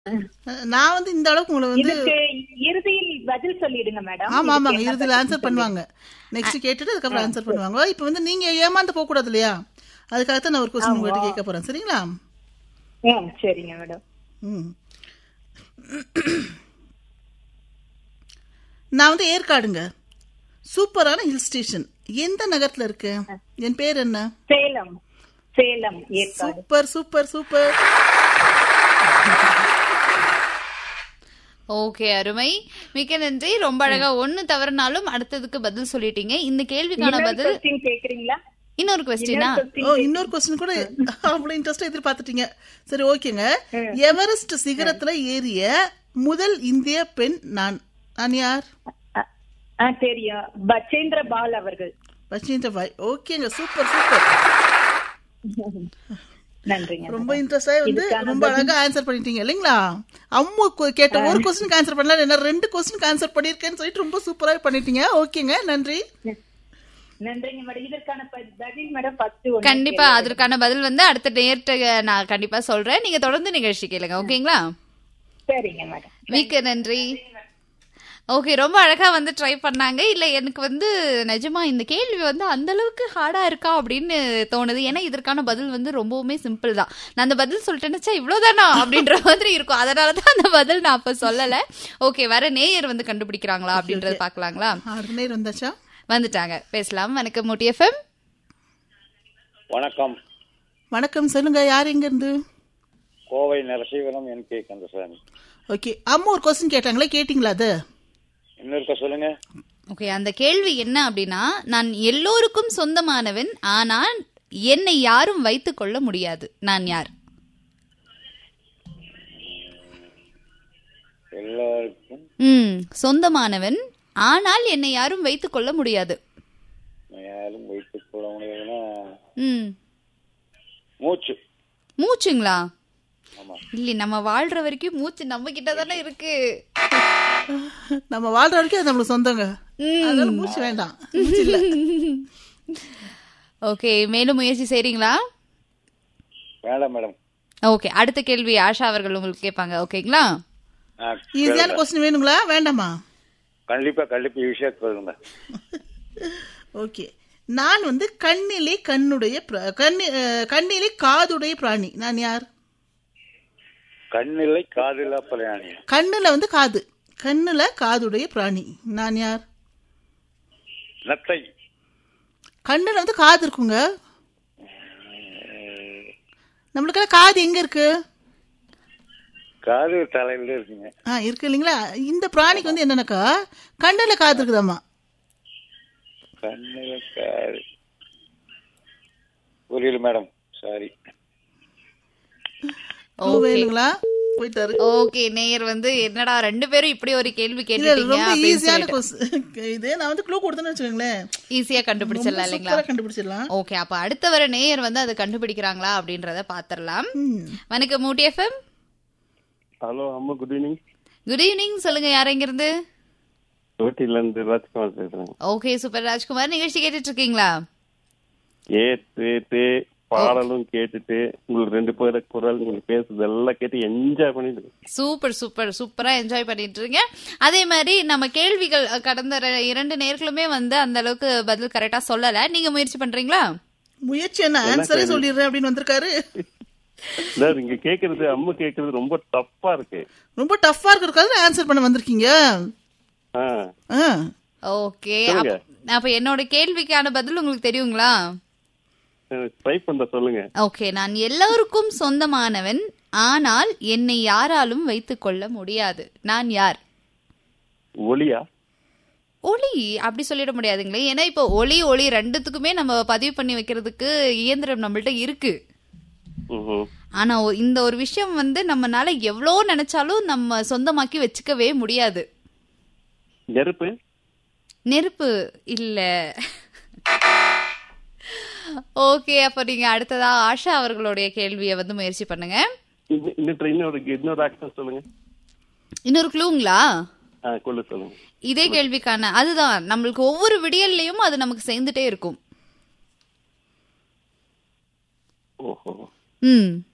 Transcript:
நான் வந்து இந்த அளவுக்கு உங்களை வந்து இதுக்கு இறுதியில் பதில் சொல்லிடுங்க மேடம் ஆமா ஆமாங்க இதுக்கு என்ன இறுதியில் ஆன்சர் பண்ணுவாங்க நெக்ஸ்ட் கேட்டுட்டு அதுக்கப்புறம் ஆன்சர் பண்ணுவாங்க இப்போ வந்து நீங்க ஏமாந்து போக கூடாது இல்லையா அதுக்காகத்தான் நான் ஒரு கொஸ்டின் உங்ககிட்ட கேட்க போறேன் சரிங்களா ம், சரிங்க மேடம் ம் நான் வந்து ஏற்காடுங்க சூப்பரான ஹில் ஸ்டேஷன் எந்த நகரத்துல இருக்கு என் பேர் என்ன Salem Salem Yercaud super super super okay அருமை மிக்க நன்றி ரொம்ப அழகா ஒண்ணு தவறுனாலும் அடுத்ததுக்கு பதில் சொல்லிட்டீங்க இந்த கேள்விக்கான இன்னொரு பதில் question கேக்குறீங்களா இன்னொரு கொஸ்டினா இன்னொரு question ஓ இன்னொரு கொஸ்டின் கூட அவ்வளவு இன்ட்ரெஸ்டா எதிர்பார்த்துட்டீங்க சரி ஓகேங்க எவரெஸ்ட் சிகரத்துல ஏறிய முதல் இந்திய பெண் நான் நான் யார் ஆ, ஆ, தெரியும் பச்சேந்திர பால் அவர்கள் வச்சின்ற பாய் ஓகேங்க சூப்பர் சூப்பர் நன்றிங்க ரொம்ப இன்ட்ரெஸ்டா வந்து இதுக்கான ரொம்ப அழகா ஆன்சர் பண்ணிட்டீங்க இல்லைங்களா அம்மு கு- கேட்ட ஒரு கொஸ்டினுக்கு ஆன்சர் பண்ணல என்ன ரெண்டு கொஸ்டினுக்கு ஆன்சர் பண்ணிருக்கேன்னு சொல்லிட்டு ரொம்ப சூப்பரா பண்ணிட்டீங்க ஓகேங்க நன்றி நன்றிங்க மேடம் இதற்கான ப- பதில் மேடம் ஃபர்ஸ்ட் ஒன்று கண்டிப்பா அதற்கான பதில் வந்து அடுத்த நேர்ட்ட நான் கண்டிப்பா சொல்றேன் நீங்க தொடர்ந்து நிகழ்ச்சி கேளுங்க ஓகேங்களா சரிங்க மேடம் மிக்க நன்றி ஓகே ரொம்ப அழகா வந்து ட்ரை பண்ணாங்க இல்ல எனக்கு வந்து நிஜமா இந்த கேள்வி வந்து அந்த அளவுக்கு ஹார்டா இருக்கா அப்படின்னு தோணுது ஏன்னா இதற்கான பதில் வந்து ரொம்பவுமே சிம்பிள் தான் நான் அந்த பதில் சொல்லிட்டேன்னு இவ்வளவுதானா அப்படின்ற மாதிரி இருக்கும் அதனாலதான் அந்த பதில் நான் அப்ப சொல்லல ஓகே வர நேயர் வந்து கண்டுபிடிக்கிறாங்களா அப்படின்றத பாக்கலாங்களா ஆறு நேரம் வந்தாச்சா வந்துட்டாங்க பேசலாம் வணக்கம் முட்டி எஃப்எம் வணக்கம் வணக்கம் சொல்லுங்க யார் எங்க இருந்து கோவை நரசீவரம் என் கே கந்தசாமி ஓகே அம்மா ஒரு கொஸ்டின் கேட்டாங்களே கேட்டிங்களா அது இன்னொருக்க சொல்லுங்க ஓகே அந்த கேள்வி என்ன அப்படின்னா நான் எல்லோருக்கும் சொந்தமானவன் ஆனால் என்னை யாரும் வைத்துக் கொள்ள முடியாது நான் யார் எல்லாருக்கும் ம் சொந்தமானவன் ஆனால் என்னை யாரும் வைத்துக் கொள்ள முடியாது யாரும் வைத்துக் கொள்ள முடியாதுன்னா ம் மூச்சு மூச்சுங்களா ஆமா இல்ல நம்ம வாழ்ற வரைக்கும் மூச்சு நம்ம கிட்ட தானே இருக்கு நம்ம வாழ்ற வரைக்கும் அது நம்மளுக்கு சொந்தங்க அதனால மூச்சு வேண்டாம் மூச்சு இல்ல ஓகே மேலும் முயற்சி செய்றீங்களா வேண்டாம் மேடம் ஓகே அடுத்த கேள்வி ஆஷா அவர்கள் உங்களுக்கு கேட்பாங்க ஓகேங்களா ஆ, ஈஸியான கொஸ்டின் வேணுங்களா வேண்டாமா கண்டிப்பா கண்டிப்பா விஷயம் சொல்லுங்க ஓகே நான் வந்து கண்ணிலே கண்ணுடைய பிர- கண்ணி அஹ், கண்ணிலே காதுடைய பிராணி நான் யார் கண்ணில்லை காதில்லா பிரயாணி கண்ணுல வந்து காது கண்ணுல காதுடைய பிராணி நான் யார் நத்தை கண்ணுல வந்து காது இருக்குங்க நம்மளுக்கெல்லாம் காது எங்க இருக்கு காது தலையில இருக்குங்க ஆ இருக்கு இல்லைங்களா இந்த பிராணிக்கு வந்து என்னன்னாக்கா கண்ணுல காது இருக்குதாம்மா கண்ணில காது புரியல மேடம் சாரி ஓ வேணுங்களா போயிட்டாரு ஓகே நேயர் வந்து என்னடா ரெண்டு பேரும் இப்படி ஒரு கேள்வி இல்ல கேட்டுட்டீங்க ரொம்ப அப்படின்னு ஈஸியான சொல்லிட்டு. கொஸ் இது நான் வந்து க்ளூ கொடுத்தேன்னு வச்சுக்கோங்களேன் ஈஸியா கண்டுபிடிச்சிடலாம் இல்லைங்களா சூப்பரா கண்டுபிடிச்சிடலாம் ஓகே அப்ப அடுத்த வர நேயர் வந்து அதை கண்டுபிடிக்கிறாங்களா அப்படின்றத பாத்திரலாம் வணக்கம் மூட்டி எஃப்எம் ஹலோ அம்மா குட் ஈவினிங் குட் ஈவினிங் சொல்லுங்க யார் எங்க இருந்து ஊட்டில இருந்து ராஜ்குமார் பேசுறேன் ஓகே சூப்பர் ராஜ்குமார் நிகழ்ச்சி கேட்டுட்டு இருக்கீங்களா ஏத்து பாடலும் கேட்டுட்டு உங்களுக்கு ரெண்டு பேர குரல் நீங்க பேசுறது எல்லாம் கேட்டு என்ஜாய் பண்ணிட்டு சூப்பர் சூப்பர் சூப்பரா என்ஜாய் பண்ணிட்டு இருக்கீங்க அதே மாதிரி நம்ம கேள்விகள் அஹ், கடந்த ரெ- இரண்டு நேர்களுமே வந்து அந்த அளவுக்கு பதில் கரெக்டா சொல்லல நீங்க முயற்சி பண்றீங்களா முயற்சி என்ன ஆன்சரே சொல்லிடுறேன் அப்படின்னு வந்திருக்காரு சார் இங்க கேக்குறது அம்மா கேக்குறது ரொம்ப டஃப்பா இருக்கு ரொம்ப டஃப்பா இருக்கிறதுக்காக ஆன்சர் பண்ண வந்திருக்கீங்க ஆ, ஆ. ஓகே சொல்லுங்க. அப்ப என்னோட கேள்விக்கான பதில் உங்களுக்கு தெரியுங்களா ட்ரை பண்ற சொல்லுங்க ஓகே நான் எல்லோருக்கும் சொந்தமானவன் ஆனால் என்னை யாராலும் வைத்துக் கொள்ள முடியாது நான் யார் ஒளியா ஒளி அப்படி சொல்லிட முடியாதுங்களே ஏன்னா இப்போ ஒளி ஒளி ரெண்டுத்துக்குமே நம்ம பதிவு பண்ணி வைக்கிறதுக்கு இயந்திரம் நம்மள்ட்ட இருக்கு ம்ஹும். ஆனா ஒ- இந்த ஒரு விஷயம் வந்து நம்மனால எவ்வளோ நினைச்சாலும் நம்ம சொந்தமாக்கி வச்சுக்கவே முடியாது நெருப்பு நெருப்பு இல்ல ஓகே அப்ப நீங்க அடுத்ததா ஆஷா அவர்களுடைய கேள்வியை வந்து முயற்சி பண்ணுங்க இன்னும் இன்னொரு இன்னொரு இன்னொரு ஆக்டர் சொல்லுங்க இன்னொரு க்ளூங்களா ஆ கொள்ளு சொல்லுங்க இதே கேள்விக்கான அதுதான் நம்மளுக்கு ஒவ்வொரு விடியல்லையும் அது நமக்கு சேர்ந்துட்டே இருக்கும் ஓஹோ ம்